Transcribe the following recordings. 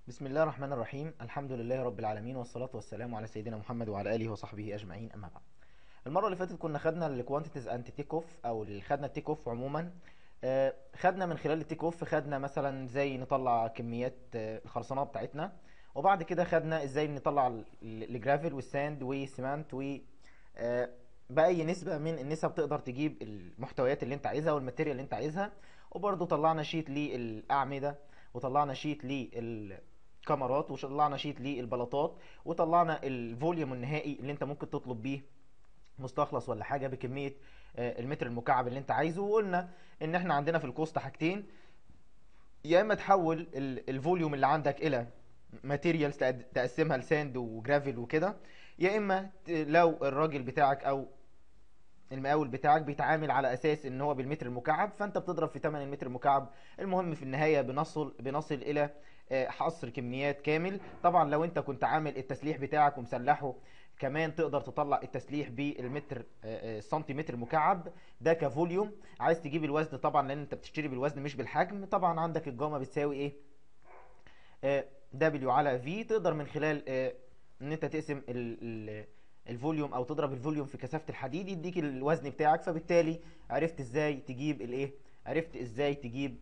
بسم الله الرحمن الرحيم الحمد لله رب العالمين والصلاة والسلام على سيدنا محمد وعلى آله وصحبه أجمعين أما بعد المرة اللي فاتت كنا خدنا الكوانتيتيز اند تيك اوف او اللي خدنا التيك اوف عموما آه، خدنا من خلال التيك اوف خدنا مثلا ازاي نطلع كميات آه، الخرسانات بتاعتنا وبعد كده خدنا ازاي نطلع ال- ال- الجرافل والساند والسيمنت و آه، بأي نسبة من النسب تقدر تجيب المحتويات اللي انت عايزها والماتيريال اللي انت عايزها وبرضه طلعنا شيت للأعمدة وطلعنا شيت للكاميرات وطلعنا شيت للبلاطات وطلعنا الفوليوم النهائي اللي انت ممكن تطلب بيه مستخلص ولا حاجه بكميه آه، المتر المكعب اللي انت عايزه وقلنا ان احنا عندنا في الكوست حاجتين يا اما تحول ال- الفوليوم اللي عندك الى ماتيريالز تقسمها لساند وجرافيل وكده يا اما ت- لو الراجل بتاعك او المقاول بتاعك بيتعامل على اساس ان هو بالمتر المكعب فانت بتضرب في ثمن المتر المكعب المهم في النهايه بنصل بنصل الى آه، حصر كميات كامل طبعا لو انت كنت عامل التسليح بتاعك ومسلحه كمان تقدر تطلع التسليح بالمتر آه، آه، سنتيمتر مكعب ده كفوليوم عايز تجيب الوزن طبعا لان انت بتشتري بالوزن مش بالحجم طبعا عندك الجاما بتساوي ايه آه، W على V تقدر من خلال آه، ان انت تقسم ال- ال- الفوليوم او تضرب الفوليوم في كثافة الحديد يديك الوزن بتاعك فبالتالي عرفت ازاي تجيب الايه عرفت ازاي تجيب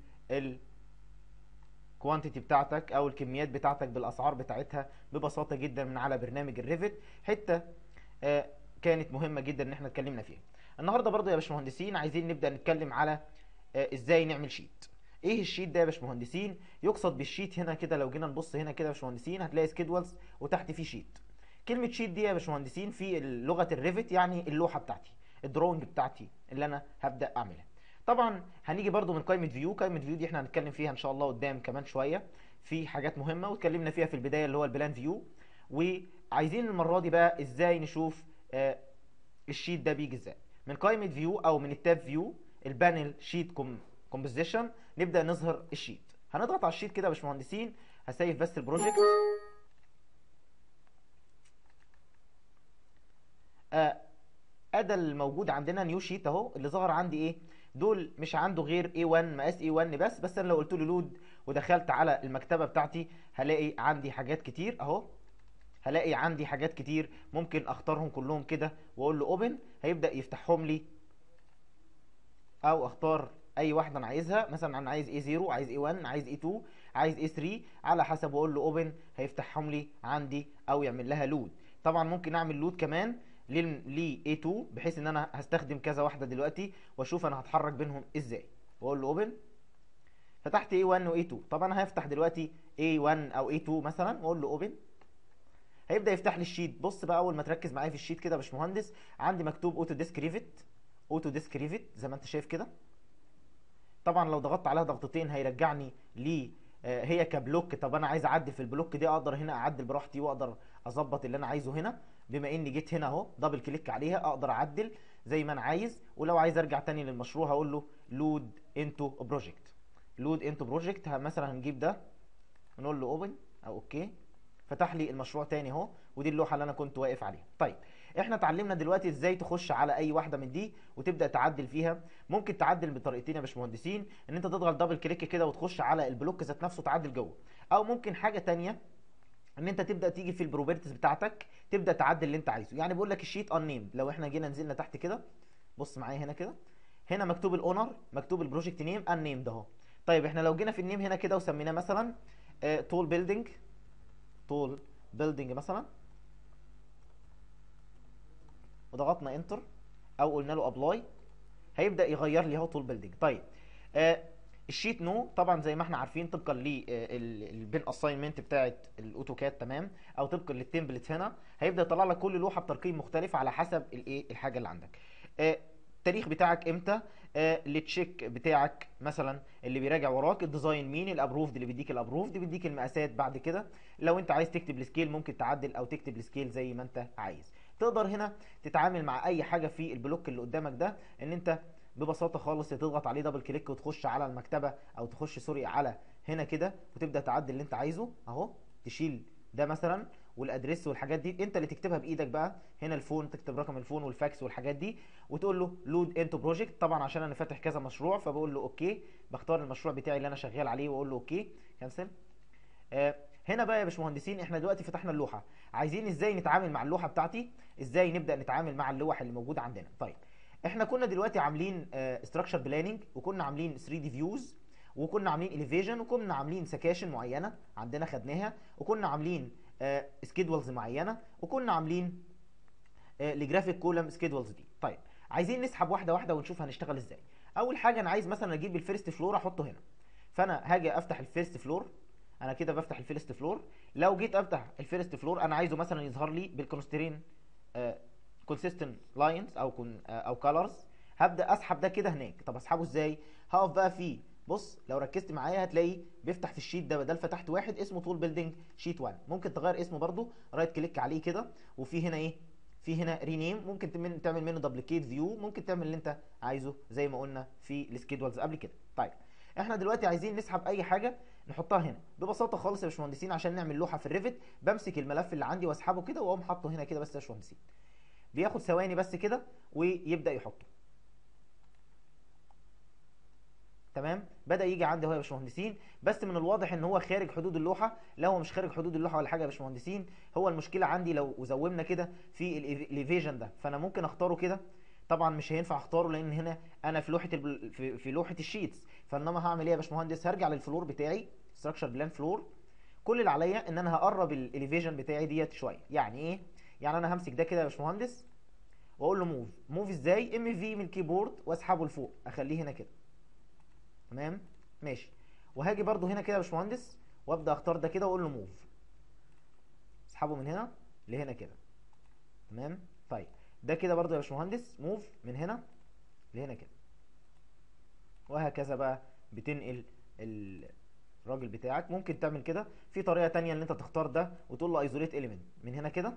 الكوانتيتي بتاعتك او الكميات بتاعتك بالاسعار بتاعتها ببساطة جدا من على برنامج الريفت حتة آه، كانت مهمة جدا ان احنا اتكلمنا فيها النهاردة برضو يا باشمهندسين عايزين نبدأ نتكلم على آه، ازاي نعمل شيت ايه الشيت ده يا باشمهندسين يقصد بالشيت هنا كده لو جينا نبص هنا كده يا باشمهندسين هتلاقي سكيدولز وتحت فيه شيت كلمة شيت دي يا باشمهندسين في لغة الريفت يعني اللوحة بتاعتي الدرونج بتاعتي اللي انا هبدأ اعملها طبعا هنيجي برضو من قائمة فيو قائمة فيو دي احنا هنتكلم فيها ان شاء الله قدام كمان شوية في حاجات مهمة واتكلمنا فيها في البداية اللي هو البلان فيو وعايزين المرة دي بقى ازاي نشوف آه، الشيت ده بيجي ازاي من قائمة فيو او من التاب فيو البانل شيت كومبوزيشن نبدأ نظهر الشيت هنضغط على الشيت كده يا باشمهندسين هسيف بس البروجكت آه، ادى الموجود عندنا نيو شيت اهو اللي ظهر عندي ايه دول مش عنده غير A1 مقاس A1 بس بس انا لو قلت له لود ودخلت على المكتبة بتاعتي هلاقي عندي حاجات كتير اهو هلاقي عندي حاجات كتير ممكن اختارهم كلهم كده واقول له اوبن هيبدأ يفتحهم لي او اختار اي واحده انا عايزها مثلا انا عايز A0 عايز A1 عايز A2 عايز A3 على حسب واقول له اوبن هيفتحهم لي عندي او يعمل لها لود طبعا ممكن اعمل لود كمان ل A2 بحيث ان انا هستخدم كذا واحده دلوقتي واشوف انا هتحرك بينهم ازاي واقول له اوبن فتحت A1 و A2 طبعا هفتح دلوقتي A1 او A2 مثلا واقول له اوبن هيبدا يفتح لي الشيت بص بقى اول ما تركز معايا في الشيت كده يا باشمهندس عندي مكتوب اوتو ديسك ريفت اوتو ديسك ريفت زي ما انت شايف كده طبعا لو ضغطت عليها ضغطتين هيرجعني ل آه، هي كبلوك طب انا عايز اعدل في البلوك دي اقدر هنا اعدل براحتي واقدر اظبط اللي انا عايزه هنا بما اني جيت هنا اهو دبل كليك عليها اقدر اعدل زي ما انا عايز ولو عايز ارجع تاني للمشروع هقول له لود انتو بروجكت لود انتو بروجكت مثلا هنجيب ده نقول له اوبن او اوكي فتح لي المشروع تاني اهو ودي اللوحه اللي انا كنت واقف عليها طيب احنا اتعلمنا دلوقتي ازاي تخش على اي واحده من دي وتبدا تعدل فيها ممكن تعدل بطريقتين يا باشمهندسين ان انت تضغط دبل كليك كده وتخش على البلوك ذات نفسه تعدل جوه او ممكن حاجه تانية ان انت تبدا تيجي في البروبرتيز بتاعتك تبدا تعدل اللي انت عايزه يعني بيقول لك الشيت ان نيمد لو احنا جينا نزلنا تحت كده بص معايا هنا كده هنا مكتوب الاونر مكتوب البروجكت نيم ان نيمد اهو طيب احنا لو جينا في النيم هنا كده وسميناه مثلا تول بيلدينج تول بيلدينج مثلا وضغطنا انتر او قلنا له ابلاي هيبدا يغير لي اهو طول بيلدينج طيب آه الشيت نو طبعا زي ما احنا عارفين طبقا للبين اساينمنت بتاعت الاوتوكاد تمام او طبقا للتمبلت هنا هيبدا يطلع لك كل لوحه بترقيم مختلف على حسب الايه الحاجه اللي عندك آه التاريخ بتاعك امتى آه التشيك بتاعك مثلا اللي بيراجع وراك الديزاين مين الابروفد اللي بيديك الابروفد بيديك المقاسات بعد كده لو انت عايز تكتب السكيل ممكن تعدل او تكتب السكيل زي ما انت عايز تقدر هنا تتعامل مع اي حاجه في البلوك اللي قدامك ده ان انت ببساطه خالص تضغط عليه دبل كليك وتخش على المكتبه او تخش سوري على هنا كده وتبدا تعدل اللي انت عايزه اهو تشيل ده مثلا والادريس والحاجات دي انت اللي تكتبها بايدك بقى هنا الفون تكتب رقم الفون والفاكس والحاجات دي وتقول له لود انتو بروجكت طبعا عشان انا فاتح كذا مشروع فبقول له اوكي بختار المشروع بتاعي اللي انا شغال عليه واقول له اوكي كنسل آه هنا هنا بقى يا باشمهندسين احنا دلوقتي فتحنا اللوحه عايزين ازاي نتعامل مع اللوحه بتاعتي ازاي نبدا نتعامل مع اللوح اللي موجوده عندنا طيب احنا كنا دلوقتي عاملين ستراكشر بلاننج وكنا عاملين 3 دي فيوز وكنا عاملين اليفيجن وكنا عاملين سكاشن معينه عندنا خدناها وكنا عاملين سكيدولز معينه وكنا عاملين الجرافيك كولم سكيدولز دي طيب عايزين نسحب واحده واحده ونشوف هنشتغل ازاي اول حاجه انا عايز مثلا اجيب الفيرست فلور احطه هنا فانا هاجي افتح الفيرست فلور انا كده بفتح الفيرست فلور لو جيت افتح الفيرست فلور انا عايزه مثلا يظهر لي بالكونسترين كونسيستنت لاينز او كون او كالرز هبدا اسحب ده كده هناك طب اسحبه ازاي هقف بقى فيه بص لو ركزت معايا هتلاقي بيفتح في الشيت ده بدل فتحت واحد اسمه طول بيلدينج شيت 1 ممكن تغير اسمه برده رايت كليك عليه كده وفي هنا ايه في هنا رينيم ممكن تعمل منه دبليكيت فيو ممكن تعمل اللي انت عايزه زي ما قلنا في السكيدولز قبل كده طيب احنا دلوقتي عايزين نسحب اي حاجه نحطها هنا ببساطه خالص يا باشمهندسين عشان نعمل لوحه في الريفت بمسك الملف اللي عندي واسحبه كده واقوم حاطه هنا كده بس يا باشمهندسين بياخد ثواني بس كده ويبدا يحطه تمام بدا يجي عندي اهو يا باشمهندسين بس من الواضح ان هو خارج حدود اللوحه لا هو مش خارج حدود اللوحه ولا حاجه يا باشمهندسين هو المشكله عندي لو زومنا كده في الايفيجن ده فانا ممكن اختاره كده طبعا مش هينفع اختاره لان هنا انا في لوحه البل... في, في لوحه الشيتس فانما هعمل ايه يا باشمهندس هرجع للفلور بتاعي ستراكشر بلان فلور كل اللي عليا ان انا هقرب الاليفيجن بتاعي ديت شويه يعني ايه يعني انا همسك ده كده يا باشمهندس واقول له موف موف ازاي ام في من الكيبورد واسحبه لفوق اخليه هنا كده تمام ماشي وهاجي برده هنا كده يا باشمهندس وابدا اختار ده كده واقول له موف اسحبه من هنا لهنا كده تمام طيب ده كده برده يا باشمهندس موف من هنا لهنا كده وهكذا بقى بتنقل الراجل بتاعك ممكن تعمل كده في طريقه تانية ان انت تختار ده وتقول له ايزوليت اليمنت من هنا كده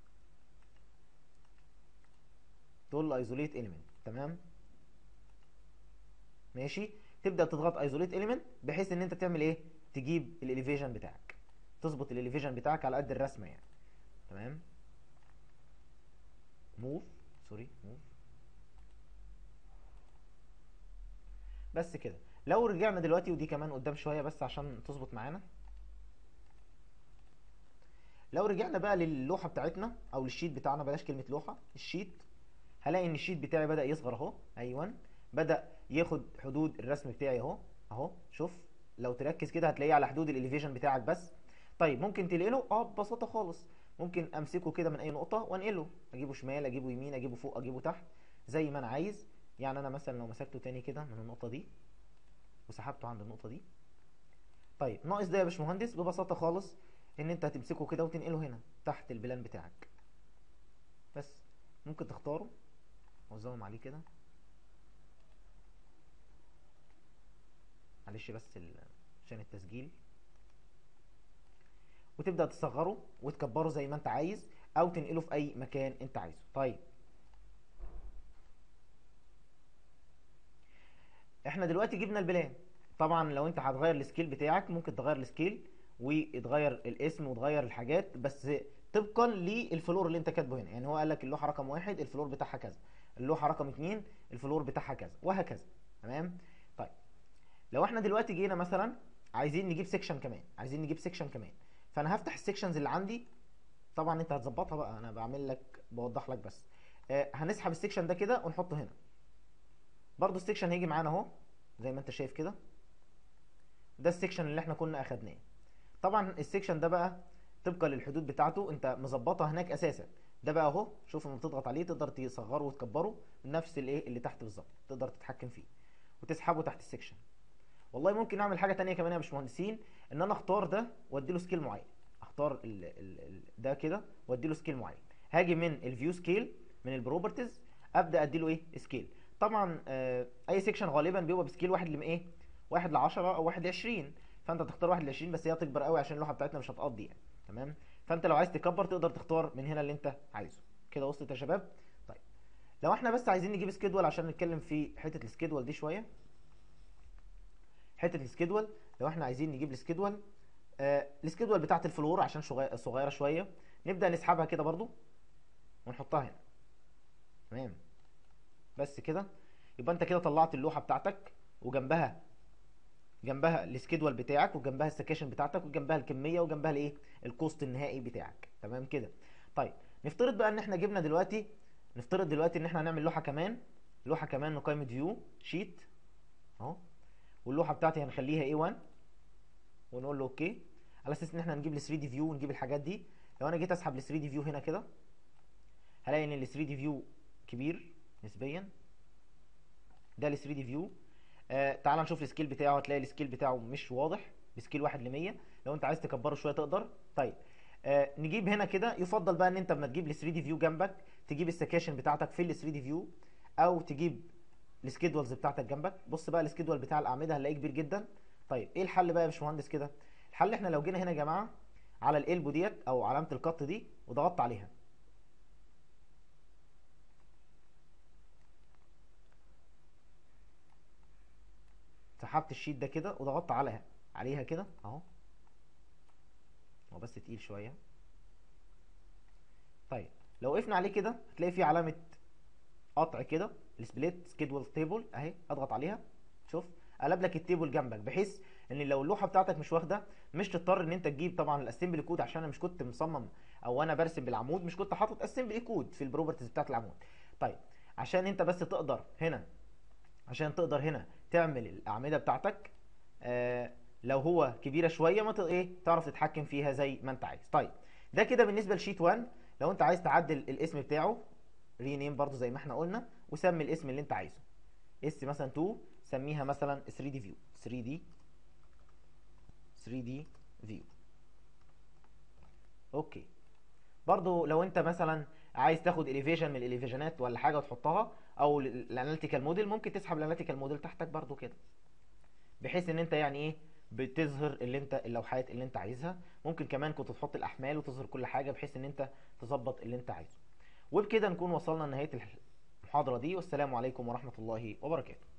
تقول له ايزوليت اليمنت تمام ماشي تبدا تضغط ايزوليت اليمنت بحيث ان انت تعمل ايه تجيب الاليفيجن بتاعك تظبط الاليفيجن بتاعك على قد الرسمه يعني تمام موف سوري موف بس كده لو رجعنا دلوقتي ودي كمان قدام شويه بس عشان تظبط معانا لو رجعنا بقى للوحه بتاعتنا او للشيت بتاعنا بلاش كلمه لوحه الشيت هلاقي ان الشيت بتاعي بدا يصغر اهو ايوه بدا ياخد حدود الرسم بتاعي اهو اهو شوف لو تركز كده هتلاقيه على حدود الاليفيشن بتاعك بس طيب ممكن تنقله اه ببساطه خالص ممكن امسكه كده من اي نقطه وانقله اجيبه شمال اجيبه يمين اجيبه فوق اجيبه تحت زي ما انا عايز يعني انا مثلا لو مسكته تاني كده من النقطه دي وسحبته عند النقطه دي طيب ناقص ده يا باشمهندس ببساطه خالص ان انت هتمسكه كده وتنقله هنا تحت البلان بتاعك بس ممكن تختاره وزوم عليه كده معلش بس عشان التسجيل وتبدا تصغره وتكبره زي ما انت عايز او تنقله في اي مكان انت عايزه طيب احنا دلوقتي جبنا البلان طبعا لو انت هتغير السكيل بتاعك ممكن تغير السكيل وتغير الاسم وتغير الحاجات بس طبقا للفلور اللي انت كاتبه هنا يعني هو قال لك اللوحه رقم واحد الفلور بتاعها كذا اللوحه رقم اتنين الفلور بتاعها كذا وهكذا تمام طيب لو احنا دلوقتي جينا مثلا عايزين نجيب سيكشن كمان عايزين نجيب سيكشن كمان فانا هفتح السيكشنز اللي عندي طبعا انت هتظبطها بقى انا بعمل لك بوضح لك بس آه هنسحب السيكشن ده كده ونحطه هنا برضو السيكشن هيجي معانا اهو زي ما انت شايف كده ده السيكشن اللي احنا كنا اخدناه طبعا السيكشن ده بقى طبقا للحدود بتاعته انت مظبطها هناك اساسا ده بقى اهو شوف لما بتضغط عليه تقدر تصغره وتكبره نفس الايه اللي تحت بالظبط تقدر تتحكم فيه وتسحبه تحت السيكشن والله ممكن اعمل حاجه تانية كمان يا باشمهندسين ان انا اختار ده وادي له سكيل معين اختار ال ال ال ده كده وادي له سكيل معين هاجي من الفيو سكيل من البروبرتيز ابدا ادي له ايه سكيل طبعا آه اي سيكشن غالبا بيبقى بسكيل واحد ل ايه واحد ل 10 او واحد ل 20 فانت تختار واحد ل 20 بس هي تكبر قوي عشان اللوحه بتاعتنا مش هتقضي يعني تمام فانت لو عايز تكبر تقدر تختار من هنا اللي انت عايزه كده وصلت يا شباب طيب لو احنا بس عايزين نجيب سكيدول عشان نتكلم في حته السكيدول دي شويه حته السكيدول لو احنا عايزين نجيب السكيدول آه السكيدول بتاعت الفلور عشان صغيره شويه نبدا نسحبها كده برضو ونحطها هنا تمام بس كده يبقى انت كده طلعت اللوحه بتاعتك وجنبها جنبها السكيدول بتاعك وجنبها السكاشن بتاعتك وجنبها الكميه وجنبها الايه الكوست النهائي بتاعك تمام كده طيب نفترض بقى ان احنا جبنا دلوقتي نفترض دلوقتي ان احنا هنعمل لوحه كمان لوحه كمان من قائمه فيو شيت اهو واللوحه بتاعتي هنخليها A1 ونقول له اوكي على اساس ان احنا هنجيب ال 3 دي فيو ونجيب الحاجات دي لو انا جيت اسحب ال 3 دي فيو هنا كده هلاقي ان ال 3 دي فيو كبير نسبيا ده ال 3 دي فيو آه تعال نشوف السكيل بتاعه هتلاقي السكيل بتاعه مش واضح بسكيل 1 ل 100 لو انت عايز تكبره شويه تقدر طيب آه نجيب هنا كده يفضل بقى ان انت لما تجيب ال 3 دي فيو جنبك تجيب السكاشن بتاعتك في ال 3 دي فيو او تجيب السكيدولز بتاعتك جنبك بص بقى السكيدول بتاع الاعمده هنلاقيه كبير جدا طيب ايه الحل بقى يا باشمهندس كده الحل احنا لو جينا هنا يا جماعه على الالبو ديت او علامه القط دي وضغطت عليها سحبت الشيت ده كده وضغطت عليها عليها كده اهو هو بس تقيل شويه طيب لو وقفنا عليه كده هتلاقي فيه علامه قطع كده السبليت سكيدول تيبل اهي اضغط عليها شوف قلب لك التيبل جنبك بحيث ان لو اللوحه بتاعتك مش واخده مش تضطر ان انت تجيب طبعا الاسمبلي كود عشان انا مش كنت مصمم او انا برسم بالعمود مش كنت حاطط اسمبلي كود في البروبرتيز بتاعت العمود طيب عشان انت بس تقدر هنا عشان تقدر هنا تعمل الاعمده بتاعتك آه لو هو كبيره شويه ما ت- ايه تعرف تتحكم فيها زي ما انت عايز طيب ده كده بالنسبه لشيت 1 لو انت عايز تعدل الاسم بتاعه رينيم برضو زي ما احنا قلنا وسمي الاسم اللي انت عايزه اس مثلا 2 سميها مثلا 3 دي فيو 3 دي 3 دي فيو اوكي برضو لو انت مثلا عايز تاخد اليفيجن من الاليفيجنات ولا حاجه وتحطها او الاناليتيكال موديل ممكن تسحب الاناليتيكال موديل تحتك برضو كده بحيث ان انت يعني ايه بتظهر اللي انت اللوحات اللي انت عايزها ممكن كمان كنت تحط الاحمال وتظهر كل حاجه بحيث ان انت تظبط اللي انت عايزه وبكده نكون وصلنا لنهايه المحاضره دي والسلام عليكم ورحمه الله وبركاته